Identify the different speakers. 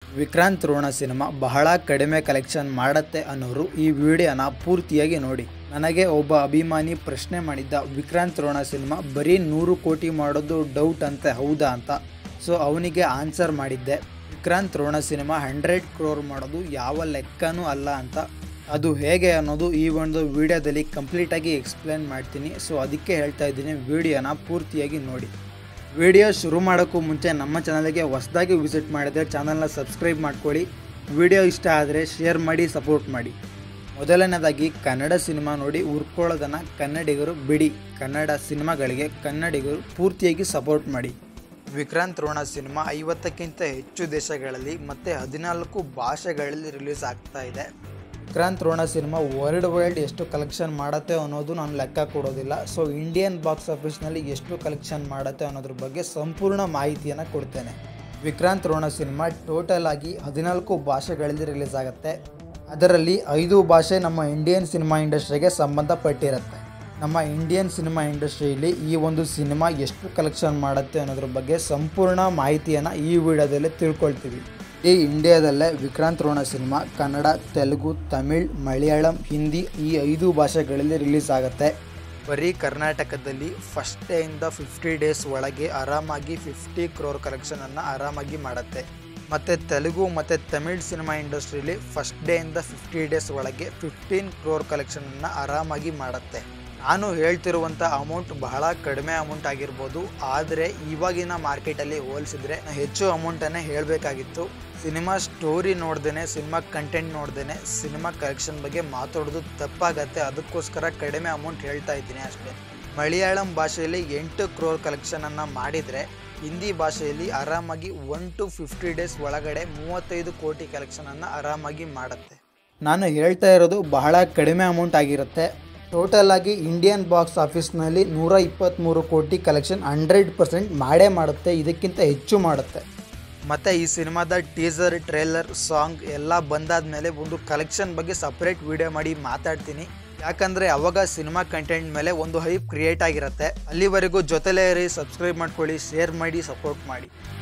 Speaker 1: Vikrant Rona cinema ಬಹಳ ಕಡಿಮೆ collection ಮಾಡತ್ತೆ ಅನ್ನೋರು ಈ ವಿಡಿಯೋನ ಪೂರ್ತಿಯಾಗಿ ನೋಡಿ ನನಗೆ ಒಬ್ಬ ಅಭಿಮಾನಿ ಪ್ರಶ್ನೆ ಮಾಡಿದ್ದ ವಿಕ್ರಾಂತ್ ರೋಣ ಸಿನಿಮಾ ಬರೀ ನೂರು ಕೋಟಿ ಮಾಡೋದು ಡೌಟ್ ಅಂತೆ ಹೌದಾ ಅಂತ ಸೊ ಅವನಿಗೆ ಆನ್ಸರ್ ಮಾಡಿದ್ದೆ ವಿಕ್ರಾಂತ್ ರೋಣ ಸಿನಿಮಾ ಹಂಡ್ರೆಡ್ ಕ್ರೋರ್ ಮಾಡೋದು ಯಾವ ಲೆಕ್ಕನೂ ಅಲ್ಲ ಅಂತ ಅದು ಹೇಗೆ ಅನ್ನೋದು ಈ ಒಂದು ವಿಡಿಯೋದಲ್ಲಿ ಕಂಪ್ಲೀಟಾಗಿ ಎಕ್ಸ್ಪ್ಲೇನ್ ಮಾಡ್ತೀನಿ ಸೊ ಅದಕ್ಕೆ ಹೇಳ್ತಾ ಇದ್ದೀನಿ ವಿಡಿಯೋನ ಪೂರ್ತಿಯಾಗಿ ನೋಡಿ ವಿಡಿಯೋ ಶುರು ಮಾಡೋಕ್ಕೂ ಮುಂಚೆ ನಮ್ಮ ಚಾನಲ್ಗೆ ಹೊಸದಾಗಿ ವಿಸಿಟ್ ಮಾಡಿದರೆ ಚಾನಲ್ನ ಸಬ್ಸ್ಕ್ರೈಬ್ ಮಾಡ್ಕೊಳ್ಳಿ ವಿಡಿಯೋ ಇಷ್ಟ ಆದರೆ ಶೇರ್ ಮಾಡಿ ಸಪೋರ್ಟ್ ಮಾಡಿ ಮೊದಲನೇದಾಗಿ ಕನ್ನಡ ಸಿನಿಮಾ ನೋಡಿ ಉರ್ಕೊಳ್ಳೋದನ್ನು ಕನ್ನಡಿಗರು ಬಿಡಿ ಕನ್ನಡ ಸಿನಿಮಾಗಳಿಗೆ ಕನ್ನಡಿಗರು ಪೂರ್ತಿಯಾಗಿ ಸಪೋರ್ಟ್ ಮಾಡಿ ವಿಕ್ರಾಂತ್ ರೋಣ ಸಿನಿಮಾ ಐವತ್ತಕ್ಕಿಂತ ಹೆಚ್ಚು ದೇಶಗಳಲ್ಲಿ ಮತ್ತು ಹದಿನಾಲ್ಕು ಭಾಷೆಗಳಲ್ಲಿ ರಿಲೀಸ್ ಆಗ್ತಾ ಇದೆ Vikrant Rona cinema worldwide ಎಷ್ಟು ಕಲೆಕ್ಷನ್ ಮಾಡುತ್ತೆ ಅನ್ನೋದು ನಾನು ಲೆಕ್ಕ ಕೊಡೋದಿಲ್ಲ ಸೊ ಇಂಡಿಯನ್ ಬಾಕ್ಸ್ ಆಫೀಸ್ನಲ್ಲಿ ಎಷ್ಟು ಕಲೆಕ್ಷನ್ ಮಾಡುತ್ತೆ ಅನ್ನೋದ್ರ ಬಗ್ಗೆ ಸಂಪೂರ್ಣ ಮಾಹಿತಿಯನ್ನು ಕೊಡ್ತೇನೆ ವಿಕ್ರಾಂತ್ ರೋಣ ಸಿನಿಮಾ ಟೋಟಲ್ ಆಗಿ ಹದಿನಾಲ್ಕು ಭಾಷೆಗಳಲ್ಲಿ ರಿಲೀಸ್ ಆಗುತ್ತೆ ಅದರಲ್ಲಿ ಐದು ಭಾಷೆ ನಮ್ಮ ಇಂಡಿಯನ್ ಸಿನಿಮಾ ಇಂಡಸ್ಟ್ರಿಗೆ ಸಂಬಂಧಪಟ್ಟಿರುತ್ತೆ ನಮ್ಮ ಇಂಡಿಯನ್ ಸಿನಿಮಾ ಇಂಡಸ್ಟ್ರಿಯಲ್ಲಿ ಈ ಒಂದು ಸಿನಿಮಾ ಎಷ್ಟು ಕಲೆಕ್ಷನ್ ಮಾಡುತ್ತೆ ಅನ್ನೋದ್ರ ಬಗ್ಗೆ ಸಂಪೂರ್ಣ ಮಾಹಿತಿಯನ್ನು ಈ ವಿಡಿಯೋದಲ್ಲಿ ತಿಳ್ಕೊಳ್ತೀವಿ ಈ ಇಂಡಿಯಾದಲ್ಲೇ ವಿಕ್ರಾಂತ್ ರೋಣ ಸಿನಿಮಾ ಕನ್ನಡ ತೆಲುಗು ತಮಿಳ್ ಮಲಯಾಳಂ ಹಿಂದಿ ಈ ಐದು ಭಾಷೆಗಳಲ್ಲಿ ರಿಲೀಸ್ ಆಗುತ್ತೆ ಬರೀ ಕರ್ನಾಟಕದಲ್ಲಿ ಫಸ್ಟ್ ಡೇಯಿಂದ ಫಿಫ್ಟಿ ಡೇಸ್ ಒಳಗೆ ಆರಾಮಾಗಿ ಫಿಫ್ಟಿ ಕ್ರೋರ್ ಕಲೆಕ್ಷನನ್ನು ಆರಾಮಾಗಿ ಮಾಡುತ್ತೆ ಮತ್ತು ತೆಲುಗು ಮತ್ತು ತಮಿಳ್ ಸಿನಿಮಾ ಇಂಡಸ್ಟ್ರಿಯಲ್ಲಿ ಫಸ್ಟ್ ಡೇಯಿಂದ ಫಿಫ್ಟಿ ಡೇಸ್ ಒಳಗೆ ಫಿಫ್ಟೀನ್ ಕ್ರೋರ್ ಕಲೆಕ್ಷನನ್ನು ಆರಾಮಾಗಿ ಮಾಡುತ್ತೆ ನಾನು ಹೇಳ್ತಿರುವಂಥ ಅಮೌಂಟ್ ಬಹಳ ಕಡಿಮೆ ಅಮೌಂಟ್ ಆಗಿರ್ಬೋದು ಆದರೆ ಇವಾಗಿನ ಮಾರ್ಕೆಟಲ್ಲಿ ಹೋಲಿಸಿದ್ರೆ ಹೆಚ್ಚು ಅಮೌಂಟನ್ನೇ ಹೇಳಬೇಕಾಗಿತ್ತು ಸಿನಿಮಾ ಸ್ಟೋರಿ ನೋಡ್ದೇನೆ ಸಿನಿಮಾ ಕಂಟೆಂಟ್ ನೋಡ್ದೇನೆ ಸಿನಿಮಾ ಕಲೆಕ್ಷನ್ ಬಗ್ಗೆ ಮಾತಾಡೋದು ತಪ್ಪಾಗತ್ತೆ ಅದಕ್ಕೋಸ್ಕರ ಕಡಿಮೆ ಅಮೌಂಟ್ ಹೇಳ್ತಾ ಇದ್ದೀನಿ ಅಷ್ಟೇ ಮಲಯಾಳಂ ಭಾಷೆಯಲ್ಲಿ ಎಂಟು ಕ್ರೋರ್ ಕಲೆಕ್ಷನನ್ನು ಮಾಡಿದರೆ ಹಿಂದಿ ಭಾಷೆಯಲ್ಲಿ ಆರಾಮಾಗಿ ಒನ್ ಟು ಫಿಫ್ಟಿ ಡೇಸ್ ಒಳಗಡೆ ಮೂವತ್ತೈದು ಕೋಟಿ ಕಲೆಕ್ಷನನ್ನು ಆರಾಮಾಗಿ ಮಾಡುತ್ತೆ ನಾನು ಹೇಳ್ತಾ ಇರೋದು ಬಹಳ ಕಡಿಮೆ ಅಮೌಂಟ್ ಆಗಿರುತ್ತೆ ಟೋಟಲ್ ಆಗಿ ಇಂಡಿಯನ್ ಬಾಕ್ಸ್ ಆಫೀಸ್ನಲ್ಲಿ ನೂರ ಇಪ್ಪತ್ತ್ಮೂರು ಕೋಟಿ ಕಲೆಕ್ಷನ್ ಹಂಡ್ರೆಡ್ ಪರ್ಸೆಂಟ್ ಮಾಡೇ ಮಾಡುತ್ತೆ ಇದಕ್ಕಿಂತ ಹೆಚ್ಚು ಮಾಡುತ್ತೆ ಮತ್ತು ಈ ಸಿನಿಮಾದ ಟೀಸರ್ ಟ್ರೇಲರ್ ಸಾಂಗ್ ಎಲ್ಲ ಬಂದಾದ ಮೇಲೆ ಒಂದು ಕಲೆಕ್ಷನ್ ಬಗ್ಗೆ ಸಪ್ರೇಟ್ ವಿಡಿಯೋ ಮಾಡಿ ಮಾತಾಡ್ತೀನಿ ಯಾಕಂದರೆ ಅವಾಗ ಸಿನಿಮಾ ಕಂಟೆಂಟ್ ಮೇಲೆ ಒಂದು ಹೈಪ್ ಕ್ರಿಯೇಟ್ ಆಗಿರುತ್ತೆ ಅಲ್ಲಿವರೆಗೂ ಜೊತೆಲೇ ಇರಿ ಸಬ್ಸ್ಕ್ರೈಬ್ ಮಾಡ್ಕೊಳ್ಳಿ ಶೇರ್ ಮಾಡಿ ಸಪೋರ್ಟ್ ಮಾಡಿ